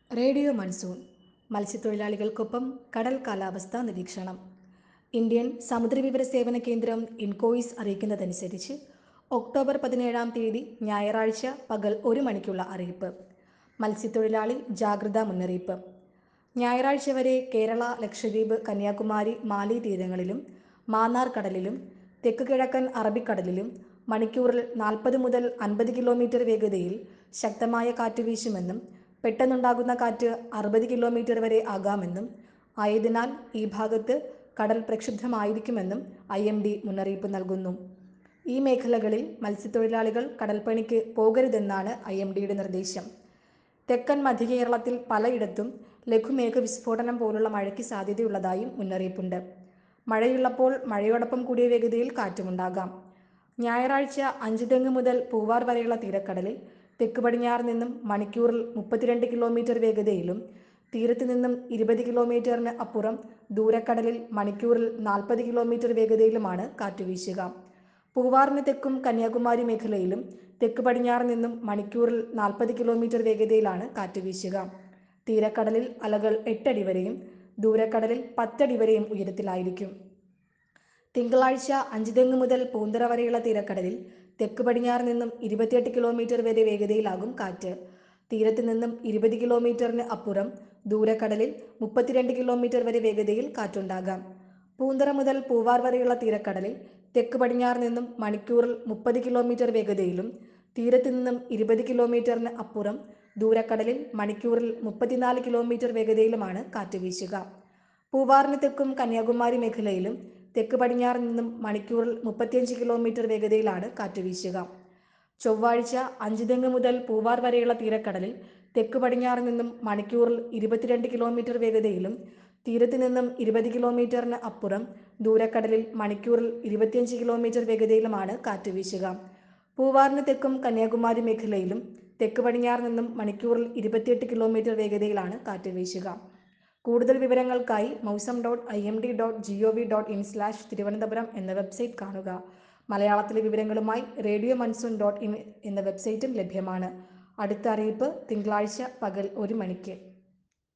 radio monsoon മത്സ്യത്തൊഴിലാളികൾക്കൊപ്പം കടൽ കാലാവസ്ഥാ നിരീക്ഷണം ഇന്ത്യൻ സമുദ്രവിവര സേവന കേന്ദ്രം ഇൻകോയിസ് അറിയിക്കുന്നതനുസരിച്ച് ഒക്ടോബർ പതിനേഴാം തീയതി ഞായറാഴ്ച പകൽ ഒരു മണിക്കുള്ള അറിയിപ്പ് മത്സ്യത്തൊഴിലാളി ജാഗ്രതാ മുന്നറിയിപ്പ് ഞായറാഴ്ച വരെ കേരള ലക്ഷദ്വീപ് കന്യാകുമാരി മാലി തീരങ്ങളിലും മാന്നാർ കടലിലും തെക്ക് കിഴക്കൻ അറബിക്കടലിലും മണിക്കൂറിൽ നാൽപ്പത് മുതൽ അൻപത് കിലോമീറ്റർ വേഗതയിൽ ശക്തമായ കാറ്റ് വീശുമെന്നും പെട്ടെന്നുണ്ടാകുന്ന കാറ്റ് അറുപത് കിലോമീറ്റർ വരെ ആകാമെന്നും ആയതിനാൽ ഈ ഭാഗത്ത് കടൽ പ്രക്ഷുബ്ധമായിരിക്കുമെന്നും ഐ എം ഡി മുന്നറിയിപ്പ് നൽകുന്നു ഈ മേഖലകളിൽ മത്സ്യത്തൊഴിലാളികൾ കടൽപ്പണിക്ക് പോകരുതെന്നാണ് ഐ എം ഡിയുടെ നിർദ്ദേശം തെക്കൻ മധ്യകേരളത്തിൽ പലയിടത്തും ലഘുമേഘ വിസ്ഫോടനം പോലുള്ള മഴയ്ക്ക് സാധ്യതയുള്ളതായും മുന്നറിയിപ്പുണ്ട് മഴയുള്ളപ്പോൾ മഴയോടൊപ്പം കൂടിയ വേഗതയിൽ കാറ്റുമുണ്ടാകാം ഞായറാഴ്ച അഞ്ചുതെങ്ങ് മുതൽ പൂവാർ വരെയുള്ള തീരക്കടലിൽ തെക്ക് പടിഞ്ഞാറ് നിന്നും മണിക്കൂറിൽ മുപ്പത്തിരണ്ട് കിലോമീറ്റർ വേഗതയിലും തീരത്ത് നിന്നും ഇരുപത് കിലോമീറ്ററിന് അപ്പുറം ദൂരക്കടലിൽ മണിക്കൂറിൽ നാൽപ്പത് കിലോമീറ്റർ വേഗതയിലുമാണ് കാറ്റ് വീശുക പൂവാറിന് തെക്കും കന്യാകുമാരി മേഖലയിലും തെക്ക് പടിഞ്ഞാറ് നിന്നും മണിക്കൂറിൽ നാൽപ്പത് കിലോമീറ്റർ വേഗതയിലാണ് കാറ്റ് വീശുക തീരക്കടലിൽ അലകൾ എട്ടടി വരെയും ദൂരക്കടലിൽ പത്തടി വരെയും ഉയരത്തിലായിരിക്കും തിങ്കളാഴ്ച അഞ്ചുതെങ്ങ് മുതൽ പൂന്തറ വരെയുള്ള തീരക്കടലിൽ തെക്ക് പടിഞ്ഞാറ് നിന്നും ഇരുപത്തിയെട്ട് കിലോമീറ്റർ വരെ വേഗതയിലാകും കാറ്റ് തീരത്ത് നിന്നും ഇരുപത് കിലോമീറ്ററിന് അപ്പുറം ദൂരക്കടലിൽ മുപ്പത്തിരണ്ട് കിലോമീറ്റർ വരെ വേഗതയിൽ കാറ്റുണ്ടാകാം പൂന്തറ മുതൽ പൂവാർ വരെയുള്ള തീരക്കടലിൽ തെക്ക് പടിഞ്ഞാറ് നിന്നും മണിക്കൂറിൽ മുപ്പത് കിലോമീറ്റർ വേഗതയിലും തീരത്ത് നിന്നും ഇരുപത് കിലോമീറ്ററിന് അപ്പുറം ദൂരക്കടലിൽ മണിക്കൂറിൽ മുപ്പത്തിനാല് കിലോമീറ്റർ വേഗതയിലുമാണ് കാറ്റ് വീശുക പൂവാറിന് തെക്കും കന്യാകുമാരി മേഖലയിലും തെക്ക് പടിഞ്ഞാറ് നിന്നും മണിക്കൂറിൽ മുപ്പത്തിയഞ്ച് കിലോമീറ്റർ വേഗതയിലാണ് കാറ്റ് വീശുക ചൊവ്വാഴ്ച അഞ്ചുതെങ്ങ് മുതൽ പൂവാർ വരെയുള്ള തീരക്കടലിൽ തെക്ക് പടിഞ്ഞാറ് നിന്നും മണിക്കൂറിൽ ഇരുപത്തിരണ്ട് കിലോമീറ്റർ വേഗതയിലും തീരത്ത് നിന്നും ഇരുപത് കിലോമീറ്ററിന് അപ്പുറം ദൂരക്കടലിൽ മണിക്കൂറിൽ ഇരുപത്തിയഞ്ച് കിലോമീറ്റർ വേഗതയിലുമാണ് കാറ്റ് വീശുക പൂവാറിന് തെക്കും കന്യാകുമാരി മേഖലയിലും തെക്ക് പടിഞ്ഞാറ് നിന്നും മണിക്കൂറിൽ ഇരുപത്തിയെട്ട് കിലോമീറ്റർ വേഗതയിലാണ് കാറ്റ് വീശുക കൂടുതൽ വിവരങ്ങൾക്കായി Mausam dot I M D dot G O V dot in slash Thiruvananthapuram എന്ന വെബ്സൈറ്റ് കാണുക മലയാളത്തിലെ വിവരങ്ങളുമായി റേഡിയോ മൺസൂൺ ഡോട്ട് ഇൻ എന്ന വെബ്സൈറ്റും ലഭ്യമാണ് അടുത്ത അറിയിപ്പ് തിങ്കളാഴ്ച പകൽ ഒരു മണിക്ക്